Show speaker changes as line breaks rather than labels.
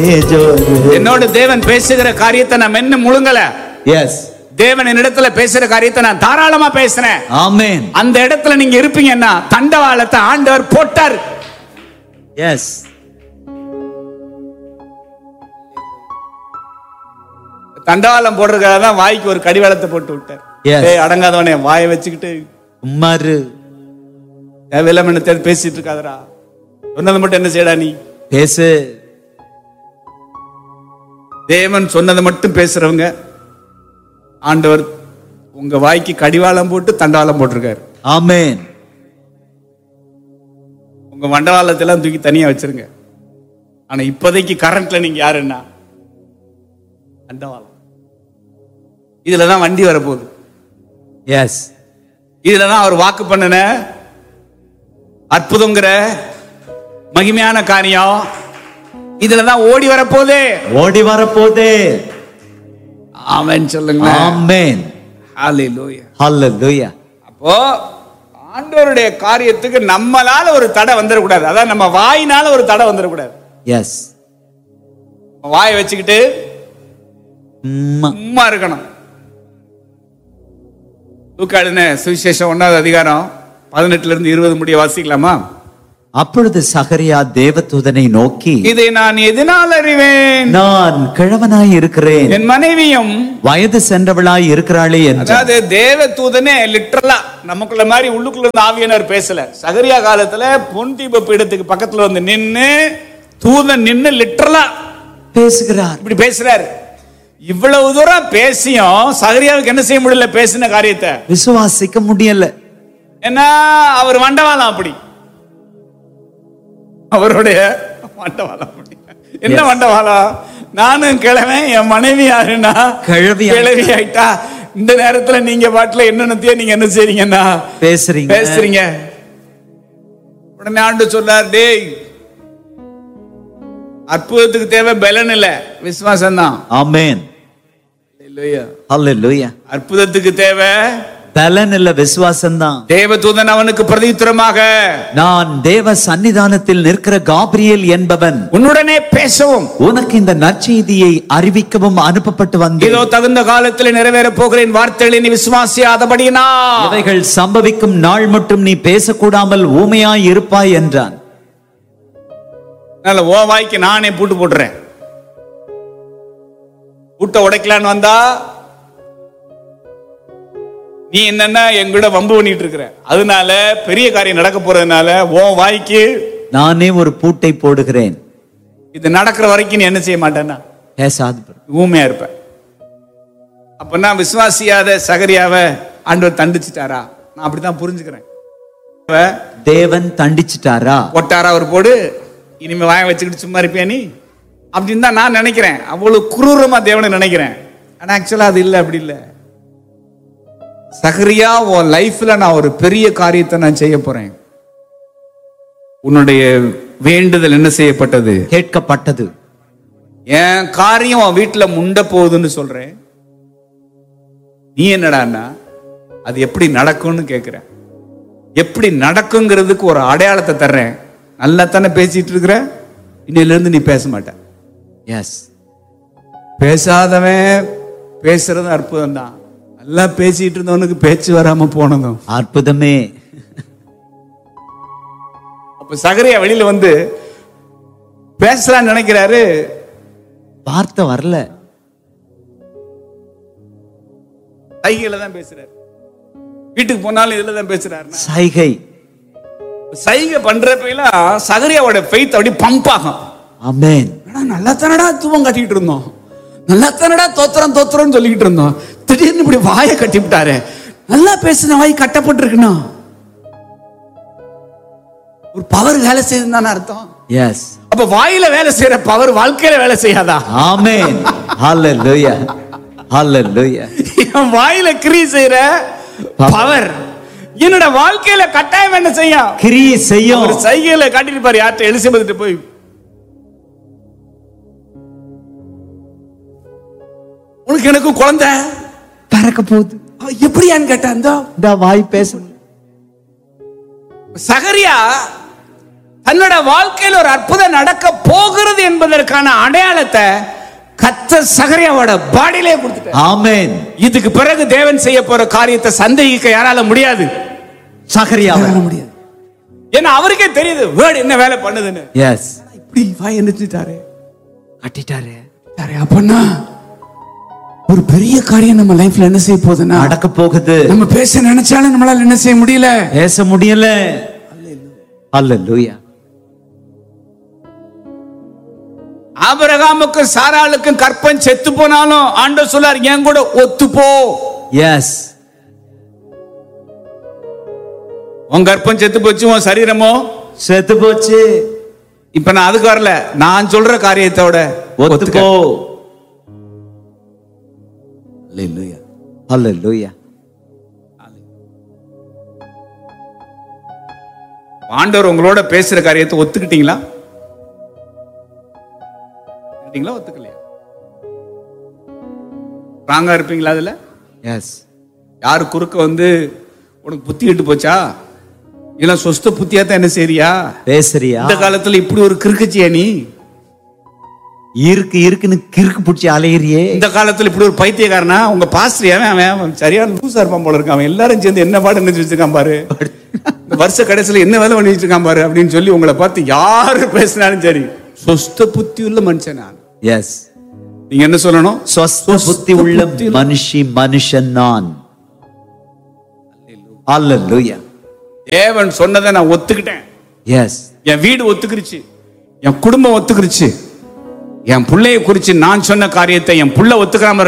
என்னோட தேவன் பேசுகிற காரியத்தை நான் மென்னு முழுங்கல
எஸ்
தேவன் என்னிடத்துல பேசுற காரியத்தை நான் தாராளமா பேசுறேன்
ஆமென்
அந்த இடத்துல நீங்க இருப்பீங்கன்னா தண்டவாளத்தை ஆண்டவர் போட்டார்
எஸ்
தண்டவாளம் போடுறதுக்காக தான் வாய்க்கு ஒரு கடிவாளத்தை போட்டு விட்டார்
Yes.
ஏய் அடங்காதவனே வாயை வச்சுக்கிட்டு
உம்மாரு
தேவையில்லாம என்ன தேடி பேசிட்டு இருக்காதடா சொன்னது மட்டும் என்ன செய்யடா நீ
பேசு
தேவன் சொன்னதை மட்டும் பேசுறவங்க ஆண்டவர் உங்க வாய்க்கு கடிவாளம் போட்டு தண்டவாளம் போட்டிருக்காரு
ஆமென்
உங்க மண்டவாளத்தை எல்லாம் தூக்கி தனியா வச்சிருங்க ஆனா இப்போதைக்கு கரண்ட்ல நீங்க யாருன்னா தண்டவாளம் இதுலதான் வண்டி வரப்போகுது
எஸ்
இதுலதான் அவர் வாக்கு பண்ணின அற்புதங்கிற மகிமையான காரியம் இதுலதான் ஓடி வரப்போகுது
ஓடி வரப்போதே
அவன் சொல்லுங்க
ஆமென்
ஹalleluya
ஹalleluya
அப்போ ஆண்டவருடைய காரியத்துக்கு நம்மளால ஒரு தடை வந்துடக்கூடாது அதான் நம்ம வாயினால ஒரு தடை வந்துடக்கூடாது
எஸ்
நம்ம வாயை வச்சுக்கிட்டு
உம்மா
சும்மா இருக்கணும் தூக்காடுன சுவிசேஷம் ஒன்னாவது அதிகாரம் பதினெட்டுல இருந்து இருபது முடிய வாசிக்கலாமா
அப்பொழுது சகரியா தேவதூதனை நோக்கி
இதை நான் எதனால் அறிவேன்
நான் கிழவனாய் இருக்கிறேன்
என் மனைவியும்
வயது சென்றவளாய் இருக்கிறாளே என்றார்
அதாவது தேவ தூதனே லிட்டரலா நமக்குள்ள மாதிரி உள்ளுக்குள்ள இருந்து ஆவியனர் பேசல சகரியா காலத்துல பொன் தீப பீடத்துக்கு பக்கத்துல வந்து நின்னு தூதன் நின்னு லிட்டரலா
பேசுகிறார்
இப்படி பேசுறாரு இவ்வளவு தூரம் பேசியும் சகரியாவுக்கு என்ன செய்ய முடியல பேசின காரியத்தை
விசுவாசிக்க முடியல
ஏன்னா அவர் மண்டவாளம் அப்படி அவருடைய மண்டவாளம் அப்படி என்ன
Yes.
மண்டவாளம் நானும் கிழவன் என் மனைவி யாருன்னா
கிழவி
கிழவி ஆயிட்டா இந்த நேரத்துல நீங்க பாட்டுல என்னென்னத்தையோ நீங்க என்ன செய்றீங்கன்னா
பேசுறீங்க
பேசுறீங்க உடனே ஆண்டு சொன்னார் டேய் அற்புதத்துக்கு தேவை பலன் இல்ல விசுவாசம் தான்
ஆமென் ஹalleluya
அற்புதத்துக்கு தேவை
பலன் இல்ல விசுவாசம்தான்
தேவதூதன் அவனுக்கு பிரதித்திரமாக
நான் தேவ சன்னிதானத்தில் நிற்கிற காபிரியேல் என்பவன்
உன்னுடனே பேசவும்
உனக்கு இந்த நற்செய்தியை அறிவிக்கவும் அனுப்பப்பட்டு வந்தேன்
இதோ தகுந்த காலத்தில் நிறைவேற போகிறேன் வார்த்தைகளை நீ விசுவாசியாதபடினா
இவைகள் சம்பவிக்கும் நாள் மட்டும் நீ பேசக்கூடாமல் ஊமையாய் இருப்பாய் என்றான்
நல்ல ஓ வாய்க்கு நானே பூட்டு போட்டுறேன் பூட்டை உடைக்கலான்னு வந்தா நீ என்னன்னா எங்கூட வம்பு பண்ணிட்டு இருக்கிற அதனால பெரிய காரியம் நடக்க போறதுனால ஓ வாய்க்கு
நானே ஒரு பூட்டை போடுகிறேன்
இது நடக்கிற வரைக்கும் நீ என்ன செய்ய மாட்டேன்னா
பேசாது
ஊமையா இருப்ப அப்ப நான் விசுவாசியாத சகரியாவ ஆண்டவர் தண்டிச்சிட்டாரா நான் அப்படித்தான் புரிஞ்சுக்கிறேன் அவ
தேவன் தண்டிச்சிட்டாரா
ஒட்டாரா ஒரு போடு இனிமே வாய வச்சுக்கிட்டு சும்மா இருப்பியா நீ அப்படின்னு தான் நான் நினைக்கிறேன் அவ்வளவு குரூரமா தேவனை நினைக்கிறேன் ஆனா ஆக்சுவலா அது இல்லை அப்படி இல்லை சகரியா உன் லைஃப்ல நான் ஒரு பெரிய காரியத்தை நான் செய்ய போறேன் உன்னுடைய வேண்டுதல் என்ன செய்யப்பட்டது
கேட்கப்பட்டது
என் காரியம் உன் வீட்டுல முண்ட போகுதுன்னு சொல்றேன் நீ என்னடான்னா அது எப்படி நடக்கும்னு கேக்குறேன் எப்படி நடக்குங்கிறதுக்கு ஒரு அடையாளத்தை தர்றேன் நல்லா தானே பேசிட்டு இருக்கிற இன்னையில இருந்து நீ பேச மாட்ட
எஸ்
பேசாதவன் பேசுறது அற்புதம் தான் நல்லா பேசிட்டு இருந்தவனுக்கு பேச்சு வராம போனதும்
அற்புதமே
அப்ப சகரியா வெளியில வந்து பேசலாம்னு நினைக்கிறாரு
வார்த்தை வரல
சைகையில தான் பேசுறாரு வீட்டுக்கு போனாலும் இதுல தான் பேசுறாரு
சைகை
சைகை பண்றப்பெல்லாம் சகரியாவோட ஃபெய்த் அப்படி பம்ப் ஆகும்
அமேன்
ஆனா நல்லா தானடா தூவம் கட்டிட்டு இருந்தோம் நல்லா தானடா தோத்திரம் தோத்திரம்னு சொல்லிக்கிட்டு இருந்தோம் திடீர்னு இப்படி வாயை கட்டி விட்டாரு நல்லா பேசின வாய் கட்டப்பட்டிருக்கணும் ஒரு பவர் வேலை செய்யுதுன்னு தானே அர்த்தம்
எஸ்
அப்ப வாயில வேலை செய்யற பவர் வாழ்க்கையில வேலை செய்யாதா
ஆமென் ஹalleluya ஹalleluya
என் வாயில கிரி செய்யற பவர் என்னோட வாழ்க்கையில கட்டாயம் என்ன செய்யும்
கிரியை செய்யும்
ஒரு சைகையில காட்டிட்டு பாரு யார்கிட்ட எலிசபெத் போய் உனக்கு எனக்கு குழந்தை
பறக்க போகுது
அவ எப்படியான்னு கேட்டா இந்த
இந்த வாய் பேச
சகரியா தன்னோட வாழ்க்கையில் ஒரு அற்புதம் நடக்க போகிறது என்பதற்கான அடையாளத்தை கத்த சகரியாவோட பாடியிலே கொடுத்துட்டார்
ஆமென்
இதுக்கு பிறகு தேவன் செய்ய போற காரியத்தை சந்தேகிக்க யாரால முடியாது
சகரியாவை
முடியாது ஏன்னா அவருக்கே தெரியுது வேர்டு என்ன வேலை பண்ணுதுன்னு
எஸ்
இப்படி வாய் எந்திரிச்சிட்டாரு
கட்டிட்டாரு
யாரே அப்பன்னா ஒரு பெரிய காரியம் நம்ம லைஃப்ல என்ன செய்ய போகுதுன்னா
நடக்க போகுது
நம்ம பேச நினைச்சாலும் நம்மளால என்ன செய்ய முடியல
பேச முடியல அல்லேலூயா
ஆபிரகாமுக்கும் சாராளுக்கும் கற்பம் செத்து போனாலும் ஆண்டவர் சொல்லார் என் கூட ஒத்து போ
எஸ்
உன் கற்பம் செத்து போச்சு உன் சரீரமோ
செத்து போச்சு
இப்ப நான் அதுக்கு வரல நான் சொல்ற காரியத்தோட
ஒத்துக்கோ
Hallelujah.
அல்லேலூயா
ஆண்டவர் உங்களோட பேசுற காரியத்தை ஒத்துக்கிட்டீங்களா ஒத்துக்கிட்டீங்களா ஒத்துக்கலையா ராங்கா இருப்பீங்களா அதுல
எஸ்
யாரு குறுக்க வந்து உனக்கு புத்தி விட்டு போச்சா இல்ல சொஸ்த புத்தியா தான் என்ன செய்றியா
பேசுறியா
இந்த காலத்துல இப்படி ஒரு கிறுக்குச்சியா நீ
இருக்கு இருக்குன்னு கிறுக்கு பிடிச்சி அலையிறியே
இந்த காலத்துல இப்படி ஒரு பைத்தியக்காரனா உங்க பாஸ்டர் அவன் அவன் அவன் சரியான லூசா இருப்பான் போல இருக்கான் அவன் எல்லாரும் சேர்ந்து என்ன பாடு நினைச்சு வச்சிருக்கான் பாரு இந்த வருஷ கடைசியில என்ன வேலை பண்ணி வச்சிருக்கான் பாரு அப்படின்னு சொல்லி உங்களை பார்த்து யாரு பேசினாலும் சரி சொஸ்த புத்தி உள்ள மனுஷன் நான்
எஸ்
நீங்க என்ன சொல்லணும்
சொஸ்த புத்தி உள்ள மனுஷி மனுஷன் நான் அல்லேலூயா
தேவன் சொன்னதை நான் ஒத்துக்கிட்டேன்
எஸ்
என் வீடு ஒத்துக்கிருச்சு என் குடும்பம் ஒத்துக்கிருச்சு என் பிள்ளைய குறிச்சு நான் சொன்ன காரியத்தை என் புள்ள ஒத்துக்காம